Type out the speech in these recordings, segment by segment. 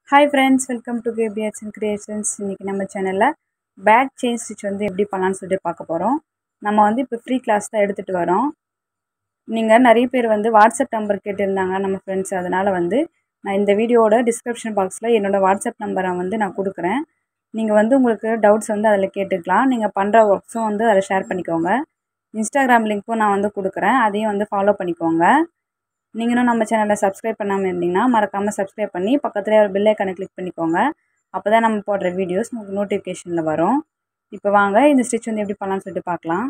hi friends welcome to கேபிஎட்ஸ் and creations இன்றைக்கி நம்ம சேனலில் பேக் செயின் ஸ்டிச் வந்து எப்படி பண்ணலான்னு சொல்லிட்டு பார்க்க போகிறோம் நம்ம வந்து இப்போ ஃப்ரீ கிளாஸ் தான் எடுத்துகிட்டு வரோம் நீங்கள் நிறைய பேர் வந்து வாட்ஸ்அப் நம்பர் கேட்டிருந்தாங்க நம்ம ஃப்ரெண்ட்ஸ் அதனால் வந்து நான் இந்த வீடியோவோட டிஸ்கிரிப்ஷன் பாக்ஸில் என்னோடய வாட்ஸ்அப் நம்பரை வந்து நான் கொடுக்குறேன் நீங்கள் வந்து உங்களுக்கு டவுட்ஸ் வந்து அதில் கேட்டுக்கலாம் நீங்கள் பண்ணுற ஒர்க்ஸும் வந்து அதில் ஷேர் பண்ணிக்கோங்க இன்ஸ்டாகிராம் லிங்க்கும் நான் வந்து கொடுக்குறேன் அதையும் வந்து ஃபாலோ பண்ணிக்கோங்க நீங்களும் நம்ம சேனலை சப்ஸ்கிரைப் பண்ணாமல் இருந்தீங்கன்னா மறக்காமல் சப்ஸ்கிரைப் பண்ணி பக்கத்துலேயே ஒரு பெல் ஐக்கானை கிளிக் பண்ணிக்கோங்க அப்போ தான் நம்ம போடுற வீடியோஸ் உங்களுக்கு நோட்டிஃபிகேஷனில் வரும் இப்போ வாங்க இந்த ஸ்டிச் வந்து எப்படி பண்ணலாம்னு சொல்லிட்டு பார்க்கலாம்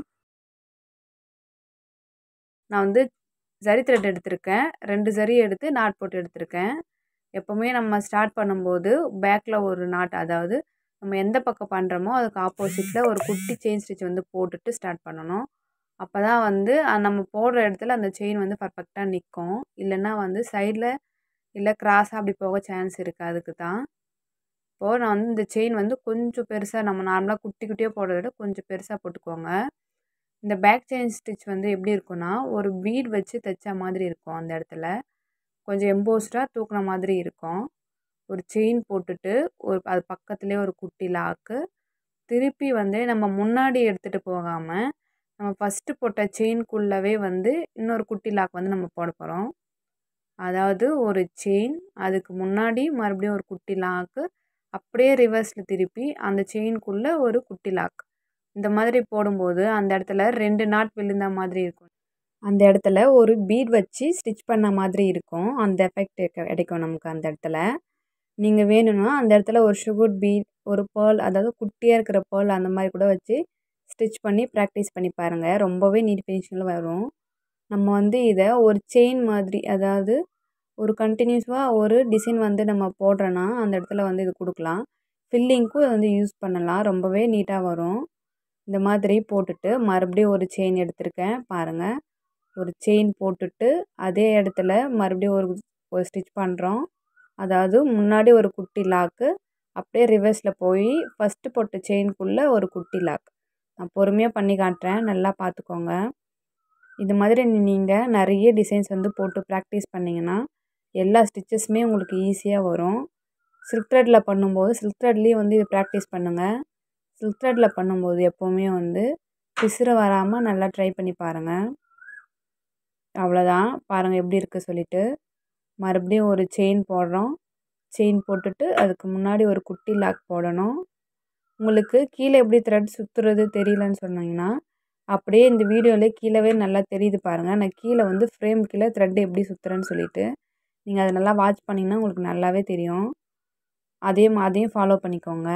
நான் வந்து ஜரி த்ரெட் எடுத்திருக்கேன் ரெண்டு ஜரி எடுத்து நாட் போட்டு எடுத்திருக்கேன் எப்போவுமே நம்ம ஸ்டார்ட் பண்ணும்போது பேக்கில் ஒரு நாட் அதாவது நம்ம எந்த பக்கம் பண்ணுறோமோ அதுக்கு ஆப்போசிட்டில் ஒரு குட்டி செயின் ஸ்டிச் வந்து போட்டுட்டு ஸ்டார்ட் பண்ணணும் அப்போ தான் வந்து நம்ம போடுற இடத்துல அந்த செயின் வந்து பர்ஃபெக்டாக நிற்கும் இல்லைன்னா வந்து சைடில் இல்லை கிராஸாக அப்படி போக சான்ஸ் இருக்குது அதுக்கு தான் இப்போது நான் வந்து இந்த செயின் வந்து கொஞ்சம் பெருசாக நம்ம நார்மலாக குட்டி குட்டியாக போடுறத விட கொஞ்சம் பெருசாக போட்டுக்கோங்க இந்த பேக் செயின் ஸ்டிச் வந்து எப்படி இருக்குன்னா ஒரு பீட் வச்சு தைச்ச மாதிரி இருக்கும் அந்த இடத்துல கொஞ்சம் எம்போஸ்டாக தூக்குன மாதிரி இருக்கும் ஒரு செயின் போட்டுட்டு ஒரு அது பக்கத்துலேயே ஒரு குட்டி லாக்கு திருப்பி வந்து நம்ம முன்னாடி எடுத்துகிட்டு போகாமல் நம்ம ஃபஸ்ட்டு போட்ட செயின்குள்ளவே வந்து இன்னொரு குட்டி லாக் வந்து நம்ம போட போகிறோம் அதாவது ஒரு செயின் அதுக்கு முன்னாடி மறுபடியும் ஒரு குட்டி லாக்கு அப்படியே ரிவர்ஸில் திருப்பி அந்த செயின்குள்ளே ஒரு குட்டி லாக் இந்த மாதிரி போடும்போது அந்த இடத்துல ரெண்டு நாட் விழுந்த மாதிரி இருக்கும் அந்த இடத்துல ஒரு பீட் வச்சு ஸ்டிச் பண்ண மாதிரி இருக்கும் அந்த எஃபெக்ட் கிடைக்கும் நமக்கு அந்த இடத்துல நீங்கள் வேணும்னா அந்த இடத்துல ஒரு சுகர் பீட் ஒரு பேர்ல் அதாவது குட்டியாக இருக்கிற பேர்ல் அந்த மாதிரி கூட வச்சு ஸ்டிச் பண்ணி ப்ராக்டிஸ் பண்ணி பாருங்கள் ரொம்பவே நீட் ஃபினிஷிங்கில் வரும் நம்ம வந்து இதை ஒரு செயின் மாதிரி அதாவது ஒரு கண்டினியூஸாக ஒரு டிசைன் வந்து நம்ம போடுறோன்னா அந்த இடத்துல வந்து இது கொடுக்கலாம் ஃபில்லிங்க்கும் இதை வந்து யூஸ் பண்ணலாம் ரொம்பவே நீட்டாக வரும் இந்த மாதிரி போட்டுட்டு மறுபடியும் ஒரு செயின் எடுத்திருக்கேன் பாருங்கள் ஒரு செயின் போட்டுட்டு அதே இடத்துல மறுபடியும் ஒரு ஒரு ஸ்டிச் பண்ணுறோம் அதாவது முன்னாடி ஒரு குட்டி லாக்கு அப்படியே ரிவர்ஸில் போய் ஃபஸ்ட்டு போட்ட செயின்குள்ளே ஒரு குட்டி லாக் நான் பொறுமையாக பண்ணி காட்டுறேன் நல்லா பார்த்துக்கோங்க இது மாதிரி நீங்கள் நிறைய டிசைன்ஸ் வந்து போட்டு ப்ராக்டிஸ் பண்ணிங்கன்னா எல்லா ஸ்டிச்சஸுமே உங்களுக்கு ஈஸியாக வரும் சில்க் த்ரெட்டில் பண்ணும்போது சில்க் த்ரெட்லேயும் வந்து இது ப்ராக்டிஸ் பண்ணுங்கள் சில்க் த்ரெட்டில் பண்ணும்போது எப்போவுமே வந்து பிசுறு வராமல் நல்லா ட்ரை பண்ணி பாருங்கள் அவ்வளோதான் பாருங்கள் எப்படி இருக்குது சொல்லிவிட்டு மறுபடியும் ஒரு செயின் போடுறோம் செயின் போட்டுட்டு அதுக்கு முன்னாடி ஒரு குட்டி லாக் போடணும் உங்களுக்கு கீழே எப்படி த்ரெட் சுற்றுறது தெரியலன்னு சொன்னீங்கன்னா அப்படியே இந்த வீடியோவில் கீழவே நல்லா தெரியுது பாருங்கள் நான் கீழே வந்து ஃப்ரேம் கீழே த்ரெட் எப்படி சுற்றுறேன்னு சொல்லிட்டு நீங்கள் அதை நல்லா வாட்ச் பண்ணிங்கன்னா உங்களுக்கு நல்லாவே தெரியும் அதே அதையும் ஃபாலோ பண்ணிக்கோங்க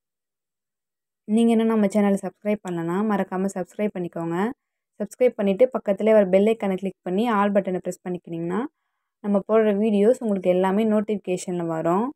நீங்கள் இன்னும் நம்ம சேனலை சப்ஸ்கிரைப் பண்ணலன்னா மறக்காமல் சப்ஸ்கிரைப் பண்ணிக்கோங்க சப்ஸ்கிரைப் பண்ணிவிட்டு பக்கத்துலேயே ஒரு பெல் ஐக்கானை கிளிக் பண்ணி ஆல் பட்டனை ப்ரெஸ் பண்ணிக்கிட்டிங்கன்னா நம்ம போடுற வீடியோஸ் உங்களுக்கு எல்லாமே நோட்டிஃபிகேஷனில் வரும்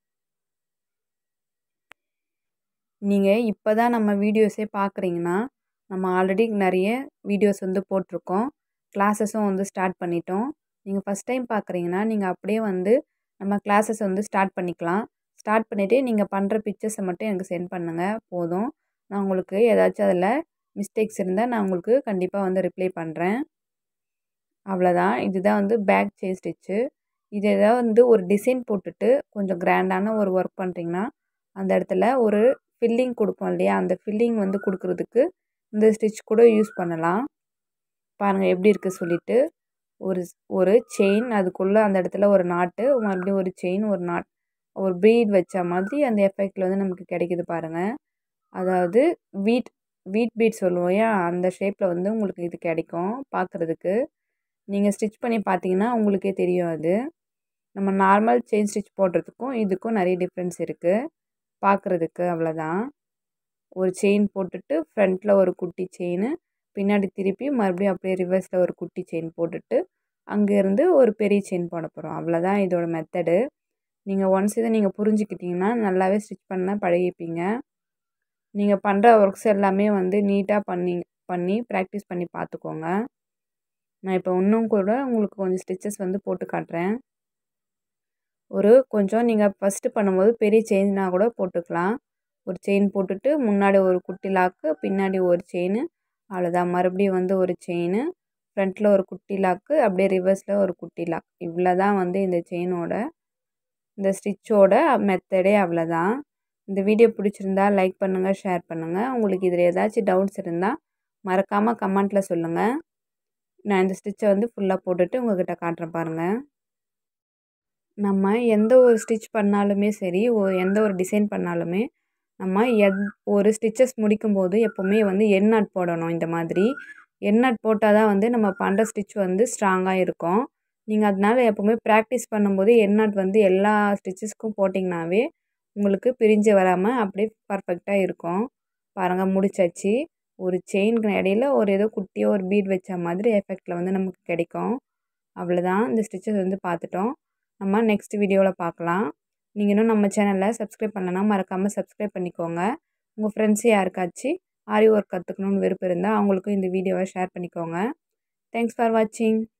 நீங்கள் இப்போ தான் நம்ம வீடியோஸே பார்க்குறீங்கன்னா நம்ம ஆல்ரெடி நிறைய வீடியோஸ் வந்து போட்டிருக்கோம் கிளாஸஸும் வந்து ஸ்டார்ட் பண்ணிட்டோம் நீங்கள் ஃபஸ்ட் டைம் பார்க்குறீங்கன்னா நீங்கள் அப்படியே வந்து நம்ம கிளாஸஸ் வந்து ஸ்டார்ட் பண்ணிக்கலாம் ஸ்டார்ட் பண்ணிவிட்டு நீங்கள் பண்ணுற பிக்சர்ஸை மட்டும் எனக்கு சென்ட் பண்ணுங்கள் போதும் நான் உங்களுக்கு ஏதாச்சும் அதில் மிஸ்டேக்ஸ் இருந்தால் நான் உங்களுக்கு கண்டிப்பாக வந்து ரிப்ளை பண்ணுறேன் அவ்வளோதான் இதுதான் வந்து பேக் செயின் ஸ்டிச்சு இது ஏதாவது வந்து ஒரு டிசைன் போட்டுட்டு கொஞ்சம் கிராண்டான ஒரு ஒர்க் பண்ணுறீங்கன்னா அந்த இடத்துல ஒரு ஃபில்லிங் கொடுப்போம் இல்லையா அந்த ஃபில்லிங் வந்து கொடுக்குறதுக்கு இந்த ஸ்டிச் கூட யூஸ் பண்ணலாம் பாருங்கள் எப்படி இருக்குது சொல்லிவிட்டு ஒரு ஒரு செயின் அதுக்குள்ளே அந்த இடத்துல ஒரு நாட்டு மறுபடியும் ஒரு செயின் ஒரு நாட் ஒரு ப்ரீட் வச்ச மாதிரி அந்த எஃபெக்டில் வந்து நமக்கு கிடைக்கிது பாருங்கள் அதாவது வீட் வீட் பீட் சொல்லுவோம் ஏன் அந்த ஷேப்பில் வந்து உங்களுக்கு இது கிடைக்கும் பார்க்குறதுக்கு நீங்கள் ஸ்டிச் பண்ணி பார்த்தீங்கன்னா உங்களுக்கே தெரியும் அது நம்ம நார்மல் செயின் ஸ்டிச் போடுறதுக்கும் இதுக்கும் நிறைய டிஃப்ரென்ஸ் இருக்குது பார்க்குறதுக்கு அவ்வளோதான் ஒரு செயின் போட்டுட்டு ஃப்ரண்ட்டில் ஒரு குட்டி செயின் பின்னாடி திருப்பி மறுபடியும் அப்படியே ரிவர்ஸில் ஒரு குட்டி செயின் போட்டுட்டு அங்கேருந்து ஒரு பெரிய செயின் போட போகிறோம் அவ்வளோதான் இதோட மெத்தடு நீங்கள் ஒன்ஸ் இதை நீங்கள் புரிஞ்சுக்கிட்டிங்கன்னா நல்லாவே ஸ்டிச் பண்ண பழகிப்பீங்க நீங்கள் பண்ணுற ஒர்க்ஸ் எல்லாமே வந்து நீட்டாக பண்ணி பண்ணி ப்ராக்டிஸ் பண்ணி பார்த்துக்கோங்க நான் இப்போ இன்னும் கூட உங்களுக்கு கொஞ்சம் ஸ்டிச்சஸ் வந்து போட்டு காட்டுறேன் ஒரு கொஞ்சம் நீங்கள் ஃபஸ்ட்டு பண்ணும்போது பெரிய செயின்னா கூட போட்டுக்கலாம் ஒரு செயின் போட்டுட்டு முன்னாடி ஒரு குட்டி லாக்கு பின்னாடி ஒரு செயின் அவ்வளோதான் மறுபடியும் வந்து ஒரு செயின் ஃப்ரண்ட்டில் ஒரு குட்டி லாக்கு அப்படியே ரிவர்ஸில் ஒரு குட்டி லாக் இவ்வளோ தான் வந்து இந்த செயினோட இந்த ஸ்டிச்சோட மெத்தடே அவ்வளோதான் இந்த வீடியோ பிடிச்சிருந்தா லைக் பண்ணுங்கள் ஷேர் பண்ணுங்கள் உங்களுக்கு இதில் ஏதாச்சும் டவுட்ஸ் இருந்தால் மறக்காமல் கமெண்ட்டில் சொல்லுங்கள் நான் இந்த ஸ்டிச்சை வந்து ஃபுல்லாக போட்டுட்டு உங்கள்கிட்ட காட்டுறேன் பாருங்கள் நம்ம எந்த ஒரு ஸ்டிச் பண்ணாலுமே சரி ஒரு எந்த ஒரு டிசைன் பண்ணாலுமே நம்ம எத் ஒரு ஸ்டிச்சஸ் முடிக்கும்போது எப்போவுமே வந்து எண் நாட் போடணும் இந்த மாதிரி எண் நாட் போட்டால் தான் வந்து நம்ம பண்ணுற ஸ்டிச் வந்து ஸ்ட்ராங்காக இருக்கும் நீங்கள் அதனால எப்போவுமே ப்ராக்டிஸ் பண்ணும்போது எண் நாட் வந்து எல்லா ஸ்டிச்சஸ்க்கும் போட்டிங்கனாவே உங்களுக்கு பிரிஞ்சு வராமல் அப்படியே பர்ஃபெக்டாக இருக்கும் பாருங்கள் முடிச்சாச்சு ஒரு செயினுக்கு இடையில ஒரு ஏதோ குட்டியாக ஒரு பீட் வச்ச மாதிரி எஃபெக்டில் வந்து நமக்கு கிடைக்கும் அவ்வளோதான் இந்த ஸ்டிச்சஸ் வந்து பார்த்துட்டோம் நம்ம நெக்ஸ்ட் வீடியோவில் பார்க்கலாம் நீங்கள் இன்னும் நம்ம சேனலை சப்ஸ்கிரைப் பண்ணலன்னா மறக்காமல் சப்ஸ்கிரைப் பண்ணிக்கோங்க உங்கள் ஃப்ரெண்ட்ஸ் யாருக்காச்சும் ஆரி ஒர்க் கற்றுக்கணுன்னு விருப்பம் இருந்தால் அவங்களுக்கும் இந்த வீடியோவை ஷேர் பண்ணிக்கோங்க தேங்க்ஸ் ஃபார் வாட்சிங்